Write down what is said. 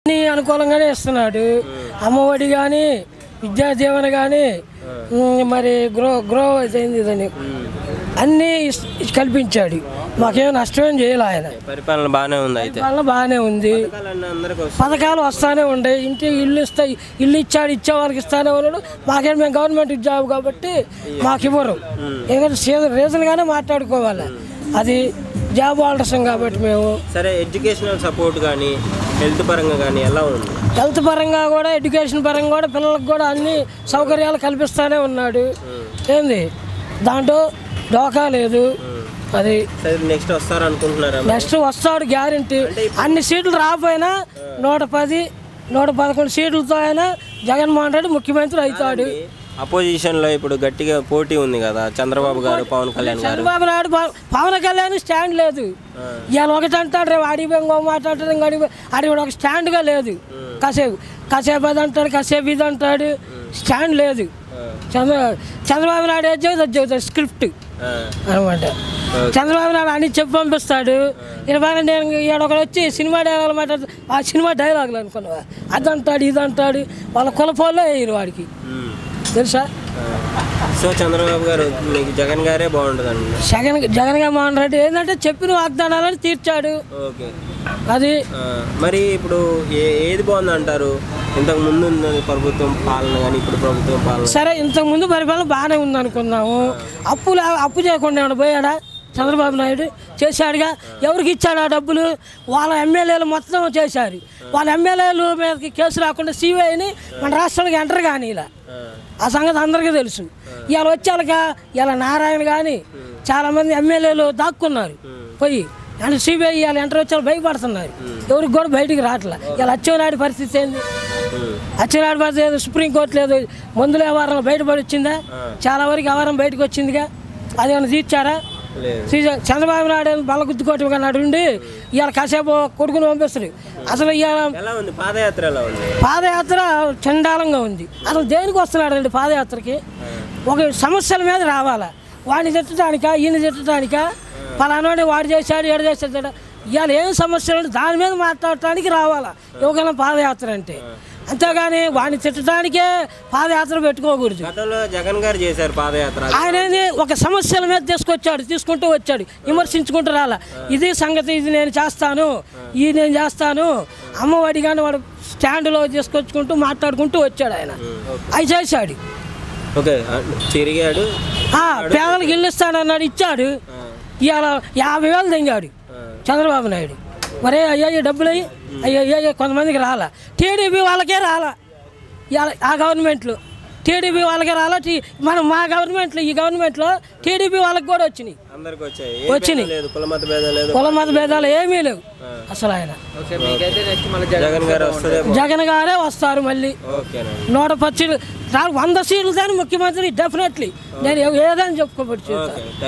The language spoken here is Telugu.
అన్ని అనుకూలంగానే ఇస్తున్నాడు అమ్మఒడి కానీ విద్యాదీవన కానీ మరి గ్రో గ్రో అయింది ఇదని అన్నీ ఇస్- కల్పించాడు మాకేం నష్టమేం చేయాలి ఆయన పరిపాలన బాగానే ఉంది అయితే వల్ల బాగానే ఉంది పథకాలన్నీ అందరికి వస్తాయి పథకాలు వస్తానే ఉండే ఇంటి ఇల్లు ఇస్తాయి ఇల్లు ఇచ్చాడు ఇచ్చే వాళ్ళకి ఇస్తానే ఉన్నాడు మాకేం మేము గవర్నమెంట్ జాబ్ కాబట్టి మాకు ఇవ్వరు ఎందుకంటే సీజన్ రీజన్గానే మాట్లాడుకోవాలి అది జాబ్ హోల్డర్స్ కాబట్టి మేము సరే ఎడ్యుకేషనల్ సపోర్ట్ కానీ హెల్త్ పరంగా కానీ ఎలా ఉంది హెల్త్ పరంగా కూడా ఎడ్యుకేషన్ పరంగా కూడా పిల్లలకు కూడా అన్ని సౌకర్యాలు కల్పిస్తానే ఉన్నాడు ఏంది దాంట్లో డోకా లేదు అది సరే నెక్స్ట్ వస్తారు అనుకుంటున్నారా నెక్స్ట్ వస్తాడు గ్యారంటీ అన్ని సీట్లు రాకపోయినా నూట పది నూట పదకొండు సీట్లతో అయినా జగన్మోహన్ రెడ్డి ముఖ్యమంత్రి అవుతాడు అపోజిషన్ లో ఇప్పుడు గట్టిగా పోటీ ఉంది కదా చంద్రబాబు గారు పవన్ కళ్యాణ్ గారు చంద్రబాబు నాయుడు పవ- పవన్ కళ్యాణ్ స్టాండ్ లేదు ఇవాళ ఒకటి అంటాడు రేపు అడిగి ఇంకో మాట్లాడతాడు ఇంకో అడిగి అడిగి ఒక స్టాండ్గా లేదు కాసేపు కాసేపు అది అంటాడు కాసేపు ఇది అంటాడు స్టాండ్ లేదు చంద్ర చంద్రబాబు నాయుడు ఏది చెబుతుంది అది చెబుతాడు స్క్రిప్ట్ ఆ, అనమాట చంద్రబాబు నాయుడు అన్ని చెప్పి పంపిస్తాడు ఇరవై నేను ఈడ ఒకడు వచ్చి సినిమా డైలాగులు మాట్లాడు ఆ సినిమా డైలాగులు అనుకున్నావా అది అంటాడు ఇది అంటాడు వాళ్ళ కులపోలే వేయరు వాడికి ఉమ్. తెలుసా ఆ. సో చంద్రబాబు గారు మీకు జగన్ గారే బాగుంటుందండి జగన్ జగన్ మోహన్ రెడ్డి ఏంటంటే చెప్పిన వాగ్దానాలను తీర్చాడు ఓకే అది ఆ, మరి ఇప్పుడు ఏ ఏది బాగుంది అంటారు ఇంతకు ముందు ఉన్న ప్రభుత్వం పాలన కానీ ఇప్పుడు ప్రభుత్వం పాలన సరే ఇంతకు ముందు పరిపాలన బాగానే ఉంది అనుకున్నాము అప్పు లే- అప్పు చేయకుండా ఏమైనా పోయాడా చంద్రబాబు నాయుడు చేశాడుగా ఎవరికి ఇచ్చాడు ఆ డబ్బులు వాళ్ళ ఎమ్మెల్యేలు మొత్తం చేశారు వాళ్ళ ఎమ్మెల్యేలు మీదకి కేసు రాకుండా సిబిఐని మన రాష్ట్రానికి ఎంటర్ కానీ ఇలా ఆ, ఆ సంగతి అందరికీ తెలుసు ఇవాళ వచ్చాక ఇలా నారాయణ కానీ చాలామంది ఎమ్మెల్యేలు దాక్కున్నారు పోయి అంటే సిబిఐ ఇవాళ ఎంటర్ వచ్చారు భయపడుతున్నారు ఎవరికి కూడా బయటికి రావట్లే ఇలా అచ్చెన్నాయుడు పరిస్థితి ఏంది ఉమ్. అచ్చెన్నాయుడు పరిస్థితి ఏంది? సుప్రీంకోర్టు లేదు మందుల వ్యవహారం బయటపడి వచ్చిందా చాలా వరకు వ్యవహారం బయటకు వచ్చిందిగా అదేమైనా తీర్చారా లేదు తీర్చా- చంద్రబాబు నాయుడు బల్ల గుద్దుకోవటం కన్నాడు ఉండి ఇవాళ కాసేపు కొడుకుని పంపిస్తారు అసలు ఇవాళ ఎలా ఉంది పాదయాత్ర ఎలా ఉంది పాదయాత్ర చండాలంగా ఉంది అసలు దేనికి వస్తున్నాడండి పాదయాత్రకి ఒక సమస్యల మీద రావాలా వాడిని తిట్టడానికా ఈయన తిట్టడానికా పలానాడు వాడు చేశాడు ఏడు చేశాడు ఇవాళ ఏం సమస్యలు ఉంటే దాని మీద మాట్లాడటానికి రావాలా యువకుల పాదయాత్ర అంటే అంతేగాని వాడిని తిట్టడానికే పాదయాత్ర పెట్టుకోకూడదు గతంలో జగన్ గారు చేశారు పాదయాత్ర ఆయన ఏంది ఒక సమస్యల మీద తీసుకొచ్చాడు తీసుకుంటూ వచ్చాడు విమర్శించుకుంటూ రాలా ఇది సంగతి ఇది నేను చేస్తాను ఇది నేను చేస్తాను అమ్మఒడి కానీ వాడు స్టాండ్లో తీసుకొచ్చుకుంటూ మాట్లాడుకుంటూ వచ్చాడు ఆయన అవి చేశాడు ఓకే ఆ, తిరిగాడు ఆ, పేదలకు ఇల్లు ఇస్తానన్నాడు ఇచ్చాడు ఇవాళ యాభై వేలు తెంగాడు చంద్రబాబు నాయుడు మరే అయ్యా డబ్బులు అయ్యి అయ్యో అయ్యో కొంతమందికి రాలా టీడీపీ వాళ్ళకే రాలా ఇవాళ ఆ గవర్నమెంట్లో టీడీపీ వాళ్ళకే రాలా టీ మనం మా గవర్నమెంట్లో ఈ గవర్నమెంట్లో టీడీపీ వాళ్ళకి కూడా వచ్చినాయి అందరికి వచ్చాయి ఏ వచ్చినాయి. భేదం లేదు కులమత భేదం లేదు కుల మత భేదాలు ఏమీ లేవు అసలు ఆయన జగన్ గారు వస్తుంది జగన్ గారే వస్తారు మళ్ళీ ఓకేనండి నూట పచ్చి వంద సీట్లు కానీ ముఖ్యమంత్రి డెఫినెట్లీ నేను ఏదని చెప్పుకోబట్టి ఓకే